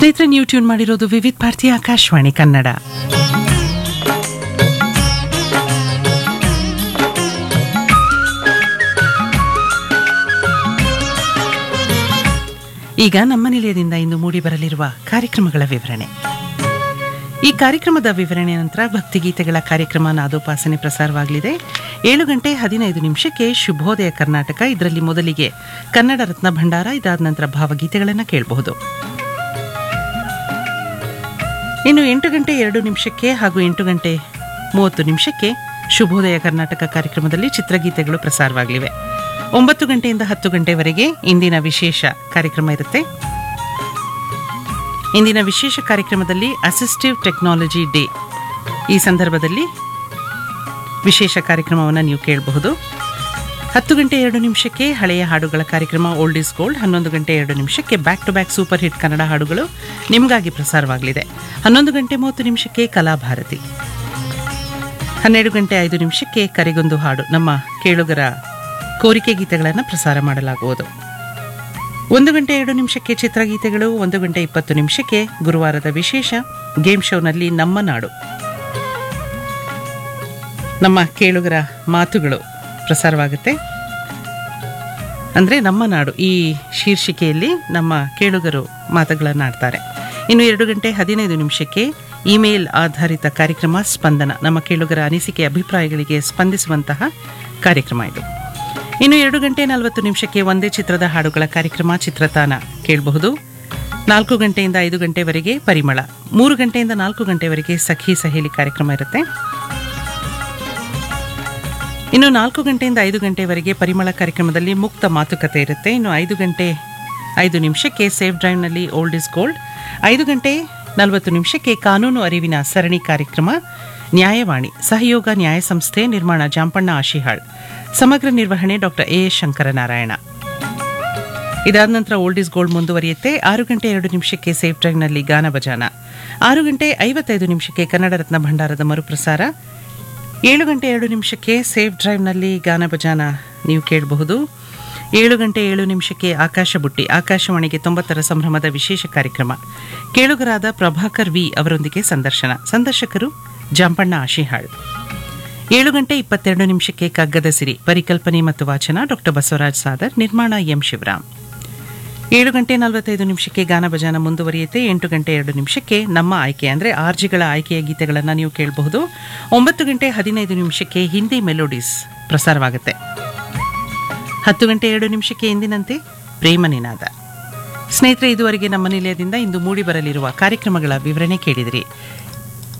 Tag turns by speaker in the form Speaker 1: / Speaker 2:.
Speaker 1: ಸ್ನೇಹಿತರೆ ನೀವು ಟ್ಯೂನ್ ಮಾಡಿರೋದು ವಿವಿಧ ಭಾರತಿ ಆಕಾಶವಾಣಿ ಕನ್ನಡ ಈಗ ನಮ್ಮ ನಿಲಯದಿಂದ ಇಂದು ಮೂಡಿ ಬರಲಿರುವ ಕಾರ್ಯಕ್ರಮಗಳ ವಿವರಣೆ ಈ ಕಾರ್ಯಕ್ರಮದ ವಿವರಣೆ ನಂತರ ಭಕ್ತಿಗೀತೆಗಳ ಕಾರ್ಯಕ್ರಮ ನಾದೋಪಾಸನೆ ಪ್ರಸಾರವಾಗಲಿದೆ ಏಳು ಗಂಟೆ ಹದಿನೈದು ನಿಮಿಷಕ್ಕೆ ಶುಭೋದಯ ಕರ್ನಾಟಕ ಇದರಲ್ಲಿ ಮೊದಲಿಗೆ ಕನ್ನಡ ರತ್ನ ಭಂಡಾರ ಇದಾದ ನಂತರ ಭಾವಗೀತೆಗಳನ್ನು ಕೇಳಬಹುದು ಇನ್ನು ಎಂಟು ಗಂಟೆ ಎರಡು ನಿಮಿಷಕ್ಕೆ ಹಾಗೂ ಎಂಟು ಗಂಟೆ ಮೂವತ್ತು ನಿಮಿಷಕ್ಕೆ ಶುಭೋದಯ ಕರ್ನಾಟಕ ಕಾರ್ಯಕ್ರಮದಲ್ಲಿ ಚಿತ್ರಗೀತೆಗಳು ಪ್ರಸಾರವಾಗಲಿವೆ ಒಂಬತ್ತು ಗಂಟೆಯಿಂದ ಹತ್ತು ಗಂಟೆವರೆಗೆ ಇಂದಿನ ವಿಶೇಷ ಕಾರ್ಯಕ್ರಮ ಇರುತ್ತೆ ಇಂದಿನ ವಿಶೇಷ ಕಾರ್ಯಕ್ರಮದಲ್ಲಿ ಅಸಿಸ್ಟಿವ್ ಟೆಕ್ನಾಲಜಿ ಡೇ ಈ ಸಂದರ್ಭದಲ್ಲಿ ವಿಶೇಷ ಕಾರ್ಯಕ್ರಮವನ್ನು ನೀವು ಕೇಳಬಹುದು ಹತ್ತು ಗಂಟೆ ಎರಡು ನಿಮಿಷಕ್ಕೆ ಹಳೆಯ ಹಾಡುಗಳ ಕಾರ್ಯಕ್ರಮ ಓಲ್ಡ್ ಇಸ್ ಗೋಲ್ಡ್ ಹನ್ನೊಂದು ಗಂಟೆ ಎರಡು ನಿಮಿಷಕ್ಕೆ back to back super hit Kannada ಹಾಡುಗಳು ನಿಮಗಾಗಿ ಪ್ರಸಾರವಾಗಲಿದೆ ಹನ್ನೊಂದು ಗಂಟೆ ಮೂವತ್ತು ನಿಮಿಷಕ್ಕೆ ಕಲಾಭಾರತಿ ಹನ್ನೆರಡು ಗಂಟೆ ಐದು ನಿಮಿಷಕ್ಕೆ ಕರೆಗೊಂದು ಹಾಡು ನಮ್ಮ ಕೇಳುಗರ ಕೋರಿಕೆ ಗೀತೆಗಳನ್ನು ಪ್ರಸಾರ ಮಾಡಲಾಗುವುದು ಒಂದು ಗಂಟೆ ಎರಡು ನಿಮಿಷಕ್ಕೆ ಚಿತ್ರಗೀತೆಗಳು ಒಂದು ಗಂಟೆ ಇಪ್ಪತ್ತು ನಿಮಿಷಕ್ಕೆ ಗುರುವಾರದ ವಿಶೇಷ ಗೇಮ್ ಶೋನಲ್ಲಿ ನಮ್ಮ ನಾಡು ನಮ್ಮ ಕೇಳುಗರ ಮಾತುಗಳು ಪ್ರಸಾರವಾಗುತ್ತೆ ಅಂದರೆ ನಮ್ಮ ನಾಡು ಈ ಶೀರ್ಷಿಕೆಯಲ್ಲಿ ನಮ್ಮ ಕೇಳುಗರು ಮಾತುಗಳನ್ನು ಆಡ್ತಾರೆ ಇನ್ನು ಎರಡು ಗಂಟೆ ಹದಿನೈದು ನಿಮಿಷಕ್ಕೆ ಇಮೇಲ್ ಆಧಾರಿತ ಕಾರ್ಯಕ್ರಮ ಸ್ಪಂದನ ನಮ್ಮ ಕೇಳುಗರ ಅನಿಸಿಕೆ ಅಭಿಪ್ರಾಯಗಳಿಗೆ ಸ್ಪಂದಿಸುವಂತಹ ಕಾರ್ಯಕ್ರಮ ಇದು ಇನ್ನು ಎರಡು ಗಂಟೆ ನಲವತ್ತು ನಿಮಿಷಕ್ಕೆ ಒಂದೇ ಚಿತ್ರದ ಹಾಡುಗಳ ಕಾರ್ಯಕ್ರಮ ಚಿತ್ರತಾನ ಕೇಳಬಹುದು ನಾಲ್ಕು ಗಂಟೆಯಿಂದ ಐದು ಗಂಟೆವರೆಗೆ ಪರಿಮಳ ಮೂರು ಗಂಟೆಯಿಂದ ನಾಲ್ಕು ಗಂಟೆವರೆಗೆ ಸಖಿ ಸಹೇಲಿ ಕಾರ್ಯಕ್ರಮ ಇರುತ್ತೆ ಇನ್ನು ನಾಲ್ಕು ಗಂಟೆಯಿಂದ ಐದು ಗಂಟೆವರೆಗೆ ಪರಿಮಳ ಕಾರ್ಯಕ್ರಮದಲ್ಲಿ ಮುಕ್ತ ಮಾತುಕತೆ ಇರುತ್ತೆ ಇನ್ನು ಐದು ಗಂಟೆ ಐದು ನಿಮಿಷಕ್ಕೆ ಸೇಫ್ ಡ್ರೈವ್ನಲ್ಲಿ ಓಲ್ಡ್ ಇಸ್ ಗೋಲ್ಡ್ ಐದು ಗಂಟೆ ನಲವತ್ತು ನಿಮಿಷಕ್ಕೆ ಕಾನೂನು ಅರಿವಿನ ಸರಣಿ ಕಾರ್ಯಕ್ರಮ ನ್ಯಾಯವಾಣಿ ಸಹಯೋಗ ನ್ಯಾಯ ಸಂಸ್ಥೆ ನಿರ್ಮಾಣ ಜಾಂಪಣ್ಣ ಆಶಿಹಾಳ್ ಸಮಗ್ರ ನಿರ್ವಹಣೆ ಡಾಕ್ಟರ್ ಎ ಎಸ್ ಶಂಕರನಾರಾಯಣ ಇದಾದ ನಂತರ ಓಲ್ಡ್ ಇಸ್ ಗೋಲ್ಡ್ ಮುಂದುವರಿಯುತ್ತೆ ಆರು ಗಂಟೆ ಎರಡು ನಿಮಿಷಕ್ಕೆ ಸೇಫ್ ಡ್ರೈವ್ನಲ್ಲಿ ಗಾನ ಭಜಾನ ಆರು ಗಂಟೆ ಐವತ್ತೈದು ನಿಮಿಷಕ್ಕೆ ಕನ್ನಡ ರತ್ನ ಭಂಡಾರದ ಮರುಪ್ರಸಾರ ಏಳು ಗಂಟೆ ಎರಡು ನಿಮಿಷಕ್ಕೆ ಸೇಫ್ ಡ್ರೈವ್ನಲ್ಲಿ ಗಾನ ಭಜಾನ ನೀವು ಕೇಳಬಹುದು ಏಳು ಗಂಟೆ ಏಳು ನಿಮಿಷಕ್ಕೆ ಆಕಾಶ ಬುಟ್ಟಿ ಆಕಾಶವಾಣಿಗೆ ತೊಂಬತ್ತರ ಸಂಭ್ರಮದ ವಿಶೇಷ ಕಾರ್ಯಕ್ರಮ ಕೇಳುಗರಾದ ಪ್ರಭಾಕರ್ ವಿ ಅವರೊಂದಿಗೆ ಸಂದರ್ಶನ ಸಂದರ್ಶಕರು ಜಾಂಪಣ್ಣ ಆಶಿಹಾಳ್ ಏಳು ಗಂಟೆ ಇಪ್ಪತ್ತೆರಡು ನಿಮಿಷಕ್ಕೆ ಕಗ್ಗದ ಸಿರಿ ಪರಿಕಲ್ಪನೆ ಮತ್ತು ವಾಚನ ಡಾಕ್ಟರ್ ಬಸವರಾಜ್ ಸಾದರ್ ನಿರ್ಮಾಣ ಎಂ ಶಿವರಾಮ್ ಏಳು ಗಂಟೆ ನಲವತ್ತೈದು ನಿಮಿಷಕ್ಕೆ ಗಾನ ಭಜಾನ ಮುಂದುವರಿಯುತ್ತೆ ಎಂಟು ಗಂಟೆ ಎರಡು ನಿಮಿಷಕ್ಕೆ ನಮ್ಮ ಆಯ್ಕೆ ಅಂದರೆ ಆರ್ಜಿಗಳ ಆಯ್ಕೆಯ ಗೀತೆಗಳನ್ನು ನೀವು ಕೇಳಬಹುದು ಒಂಬತ್ತು ಗಂಟೆ ಹದಿನೈದು ನಿಮಿಷಕ್ಕೆ ಹಿಂದಿ ಮೆಲೋಡೀಸ್ ಪ್ರಸಾರವಾಗುತ್ತೆ ಹತ್ತು ಗಂಟೆ ಎರಡು ನಿಮಿಷಕ್ಕೆ ಎಂದಿನಂತೆ ಪ್ರೇಮ ನಿನಾದ ಸ್ನೇಹಿತರೆ ಇದುವರೆಗೆ ನಮ್ಮ ನಿಲಯದಿಂದ ಇಂದು ಮೂಡಿ ಬರಲಿರುವ ಕಾರ್ಯಕ್ರಮಗಳ ವಿವರಣೆ ಕೇಳಿದಿರಿ